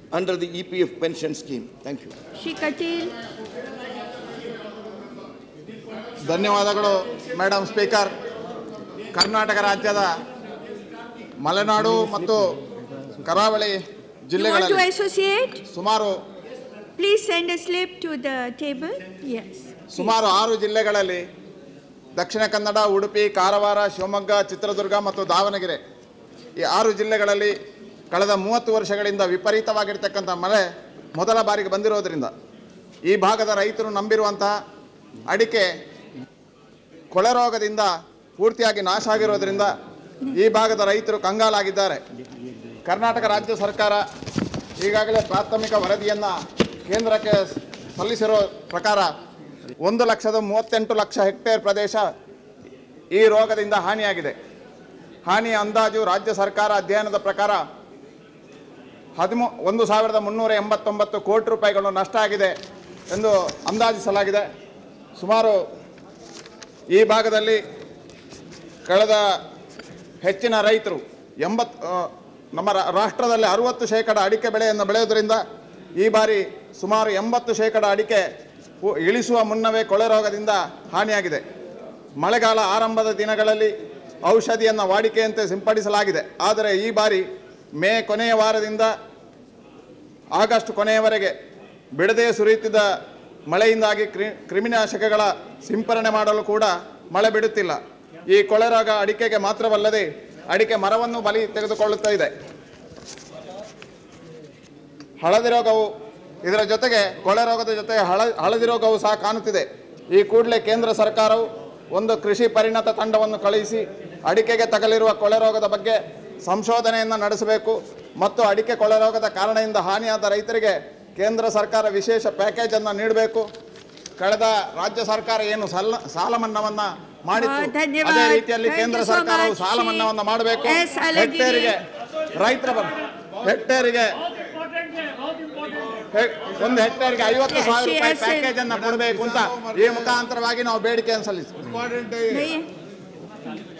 under the EPF pension scheme. Thank you. Shri Katil. ಧನ್ಯವಾದಗಳು madam speaker Karnataka ರಾಜ್ಯದ ಮಲೆನಾಡು ಮತ್ತು ಕರಾವಳಿ You want to ಜಿಲ್ಲೆಗಳಲ್ಲಿ associate? ಸುಮಾರು Please send a slip to the table. Yes. ಸುಮಾರು ಆರು ಜಿಲ್ಲೆಗಳಲ್ಲಿ ದಕ್ಷಿಣ ಕನ್ನಡ ಉಡುಪಿ ಕಾರವಾರ ಶಿವಮೊಗ್ಗ ಚಿತ್ರದುರ್ಗ ಮತ್ತು ದಾವಣಗೆರೆ ಈ ಆರು ಜಿಲ್ಲೆಗಳಲ್ಲಿ ಕಳೆದ ಮೂವತ್ತು ವರ್ಷಗಳಿಂದ ವಿಪರೀತವಾಗಿರ್ತಕ್ಕಂಥ ಮಳೆ ಮೊದಲ ಬಾರಿಗೆ ಬಂದಿರೋದ್ರಿಂದ ಈ ಭಾಗದ ರೈತರು ನಂಬಿರುವಂತಹ ಅಡಿಕೆ ಕೊಳೆ ರೋಗದಿಂದ ಪೂರ್ತಿಯಾಗಿ ನಾಶ ಆಗಿರೋದ್ರಿಂದ ಈ ಭಾಗದ ರೈತರು ಕಂಗಾಲಾಗಿದ್ದಾರೆ ಕರ್ನಾಟಕ ರಾಜ್ಯ ಸರ್ಕಾರ ಈಗಾಗಲೇ ಪ್ರಾಥಮಿಕ ವರದಿಯನ್ನು ಕೇಂದ್ರಕ್ಕೆ ಸಲ್ಲಿಸಿರೋ ಪ್ರಕಾರ ಒಂದು ಲಕ್ಷದ ಮೂವತ್ತೆಂಟು ಲಕ್ಷ ಹೆಕ್ಟೇರ್ ಪ್ರದೇಶ ಈ ರೋಗದಿಂದ ಹಾನಿಯಾಗಿದೆ ಹಾನಿಯ ಅಂದಾಜು ರಾಜ್ಯ ಸರ್ಕಾರ ಅಧ್ಯಯನದ ಪ್ರಕಾರ ಹದಿಮೂ ಒಂದು ಸಾವಿರದ ಮುನ್ನೂರ ಎಂಬತ್ತೊಂಬತ್ತು ಕೋಟಿ ರೂಪಾಯಿಗಳು ನಷ್ಟ ಆಗಿದೆ ಎಂದು ಅಂದಾಜಿಸಲಾಗಿದೆ ಸುಮಾರು ಈ ಭಾಗದಲ್ಲಿ ಕಳೆದ ಹೆಚ್ಚಿನ ರೈತರು ಎಂಬತ್ತು ಆ, ನಮ್ಮ ರಾ- ರಾಷ್ಟ್ರದಲ್ಲಿ ಅರುವತ್ತು ಶೇಕಡ ಅಡಿಕೆ ಬೆಳೆಯನ್ನು ಬೆಳೆಯೋದ್ರಿಂದ ಈ ಬಾರಿ ಸುಮಾರು ಎಂಬತ್ತು ಶೇಕಡ ಅಡಿಕೆ ಉ- ಇಳಿಸುವ ಮುನ್ನವೇ ಕೊಳೆ ರೋಗದಿಂದ ಹಾನಿಯಾಗಿದೆ ಮಳೆಗಾಲ ಆರಂಭದ ದಿನಗಳಲ್ಲಿ ಔಷಧಿಯನ್ನು ವಾಡಿಕೆಯಂತೆ ಸಿಂಪಡಿಸಲಾಗಿದೆ ಆದರೆ ಈ ಬಾರಿ ಮೇ ಕೊನೆಯ ವಾರದಿಂದ ಆಗಸ್ಟ್ ಕೊನೆಯವರೆಗೆ ಬಿಡದೆ ಸುರಿಯುತ್ತಿದ್ದ ಮಳೆಯಿಂದಾಗಿ ಕ್ರಿ ಕ್ರಿಮಿನಾಶಕಗಳ ಸಿಂಪರಣೆ ಮಾಡಲು ಕೂಡ ಮಳೆ ಬಿಡುತ್ತಿಲ್ಲ ಈ ಕೊಳೆ ರೋಗ ಅಡಿಕೆಗೆ ಮಾತ್ರವಲ್ಲದೆ ಅಡಿಕೆ ಮರವನ್ನು ಬಲಿ ತೆಗೆದುಕೊಳ್ಳುತ್ತಾ ಇದೆ ಹಳದಿ ರೋಗವು ಇದರ ಜೊತೆಗೆ ಕೊಳೆ ರೋಗದ ಜೊತೆಗೆ ಹಳ ಹಳದಿ ರೋಗವು ಸಹ ಕಾಣುತ್ತಿದೆ ಈ ಕೂಡಲೇ ಕೇಂದ್ರ ಸರ್ಕಾರವು ಒಂದು ಕೃಷಿ ಪರಿಣತ ತಂಡವನ್ನು ಕಳುಹಿಸಿ ಅಡಿಕೆಗೆ ತಗಲಿರುವ ಕೊಳೆ ರೋಗದ ಬಗ್ಗೆ ಸಂಶೋಧನೆಯನ್ನು ನಡೆಸಬೇಕು ಮತ್ತು ಅಡಿಕೆ ಕೊಳೆ ರೋಗದ ಕಾರಣದಿಂದ ಹಾನಿಯಾದ ರೈತರಿಗೆ ಕೇಂದ್ರ ಸರ್ಕಾರ ವಿಶೇಷ ಪ್ಯಾಕೇಜನ್ನು ನೀಡಬೇಕು ಕಳೆದ ರಾಜ್ಯ ಸರ್ಕಾರ ಏನು ಸಾಲ ಸಾಲ ಮನ್ನಾವನ್ನ ಮಾಡಿತ್ತು ಆ, ಧನ್ಯವಾದ. ಅದೇ ರೀತಿಯಲ್ಲಿ Thank ಕೇಂದ್ರ you so ಸರ್ಕಾರವು much. ಸಾಲ ಮನ್ನಾವನ್ನ ಮಾಡಬೇಕು ಎಸ್, ಅಲಗಿರಿ. ಹೆಕ್ಟೇರಿಗೆ ರೈತರ ಬ- ಹೆಕ್ಟೇರಿಗೆ ಹೆ- ಒಂದು ಹೆಕ್ಟೇರ್ಗೆ ಐವತ್ತು Yes, ಸಾವಿರ ರೂಪಾಯಿ yes. ಪ್ಯಾಕೇಜ್ ಅನ್ನ ಕೊಡಬೇಕು ಅಂತ ಈ ಮುಖಾಂತರವಾಗಿ ನಾವು ಬೇಡಿಕೆಯನ್ನು ಸಲ್ಲಿಸ್ತೀವಿ नहीं है